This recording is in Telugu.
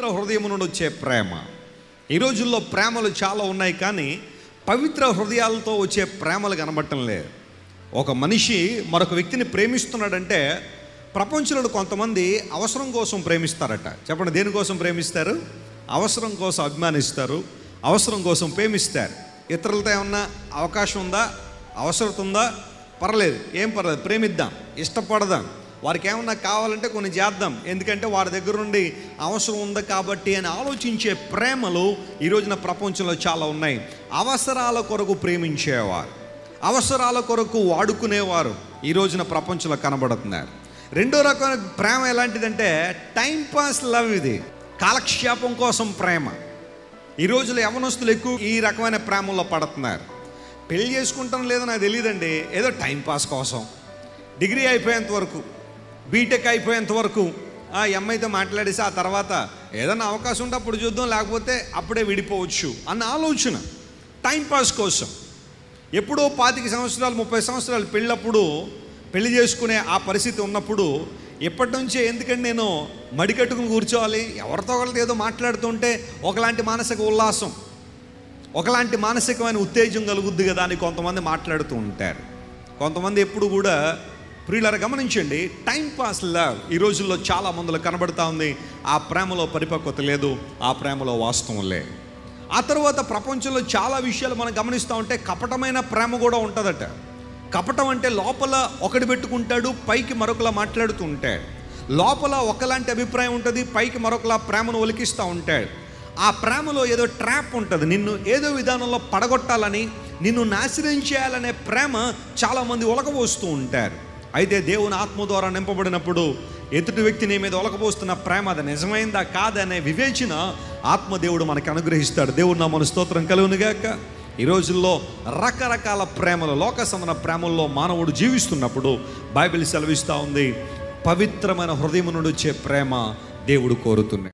హృదయం నుండి వచ్చే ప్రేమ ఈ రోజుల్లో ప్రేమలు చాలా ఉన్నాయి కానీ పవిత్ర హృదయాలతో వచ్చే ప్రేమలు కనబడటం లేదు ఒక మనిషి మరొక వ్యక్తిని ప్రేమిస్తున్నాడంటే ప్రపంచంలో కొంతమంది అవసరం కోసం ప్రేమిస్తారట చెప్పండి దేనికోసం ప్రేమిస్తారు అవసరం కోసం అభిమానిస్తారు అవసరం కోసం ప్రేమిస్తారు ఇతరులతో ఏమన్నా అవకాశం ఉందా అవసరం ఉందా పర్లేదు ఏం పర్లేదు ప్రేమిద్దాం ఇష్టపడదాం వారికి ఏమన్నా కావాలంటే కొన్ని చేద్దాం ఎందుకంటే వారి దగ్గర నుండి అవసరం ఉంది కాబట్టి అని ఆలోచించే ప్రేమలు ఈ రోజున ప్రపంచంలో చాలా ఉన్నాయి అవసరాల కొరకు ప్రేమించేవారు అవసరాల కొరకు వాడుకునేవారు ఈ రోజున ప్రపంచంలో కనబడుతున్నారు రెండో రకమైన ప్రేమ ఎలాంటిదంటే టైం పాస్ లవ్ ఇది కాలక్షేపం కోసం ప్రేమ ఈ రోజులో యవనస్తులు ఎక్కువ ఈ రకమైన ప్రేమల్లో పడుతున్నారు పెళ్లి చేసుకుంటాం లేదో నాకు తెలియదండి ఏదో టైం పాస్ కోసం డిగ్రీ అయిపోయేంత వరకు బీటెక్ అయిపోయేంత వరకు ఆ అమ్మాయితో మాట్లాడేసి ఆ తర్వాత ఏదైనా అవకాశం ఉంటే అప్పుడు చూద్దాం లేకపోతే అప్పుడే విడిపోవచ్చు అన్న ఆలోచన టైం పాస్ కోసం ఎప్పుడో పాతిక సంవత్సరాలు ముప్పై సంవత్సరాలు పెళ్ళప్పుడు పెళ్లి చేసుకునే ఆ పరిస్థితి ఉన్నప్పుడు ఎప్పటి నుంచే ఎందుకంటే నేను మడికట్టుకుని కూర్చోవాలి ఎవరితో ఒకరితో ఏదో మాట్లాడుతుంటే ఒకలాంటి మానసిక ఉల్లాసం ఒకలాంటి మానసికమైన ఉత్తేజం కలుగుద్ది కదా అని కొంతమంది మాట్లాడుతూ ఉంటారు కొంతమంది ఎప్పుడు కూడా ప్రియులర గమనించండి టైం పాస్ లవ్ ఈ రోజుల్లో చాలా మందిలో కనబడతా ఉంది ఆ ప్రేమలో పరిపక్వత లేదు ఆ ప్రేమలో వాస్తవం లేదు ఆ తర్వాత ప్రపంచంలో చాలా విషయాలు మనం గమనిస్తూ ఉంటే కపటమైన ప్రేమ కూడా ఉంటుందట కపటం అంటే లోపల ఒకటి పెట్టుకుంటాడు పైకి మరొకలా మాట్లాడుతూ ఉంటాడు లోపల ఒకలాంటి అభిప్రాయం ఉంటుంది పైకి మరొకలా ప్రేమను ఒలికిస్తూ ఉంటాడు ఆ ప్రేమలో ఏదో ట్రాప్ ఉంటుంది నిన్ను ఏదో విధానంలో పడగొట్టాలని నిన్ను నాశనం చేయాలనే ప్రేమ చాలామంది ఒలకబోస్తూ ఉంటారు అయితే దేవుని ఆత్మ ద్వారా నింపబడినప్పుడు ఎదుటి వ్యక్తి నీ మీద ఒలకబోస్తున్న ప్రేమ అది నిజమైందా కాదనే వివేచన ఆత్మదేవుడు మనకి అనుగ్రహిస్తాడు దేవుడు నా మన స్తోత్రం కలుగునుగాక ఈ రోజుల్లో రకరకాల ప్రేమలు లోక సంబంధ ప్రేమల్లో మానవుడు జీవిస్తున్నప్పుడు బైబిల్ సెలవిస్తూ ఉంది పవిత్రమైన హృదయం నుండి వచ్చే ప్రేమ దేవుడు కోరుతున్నాడు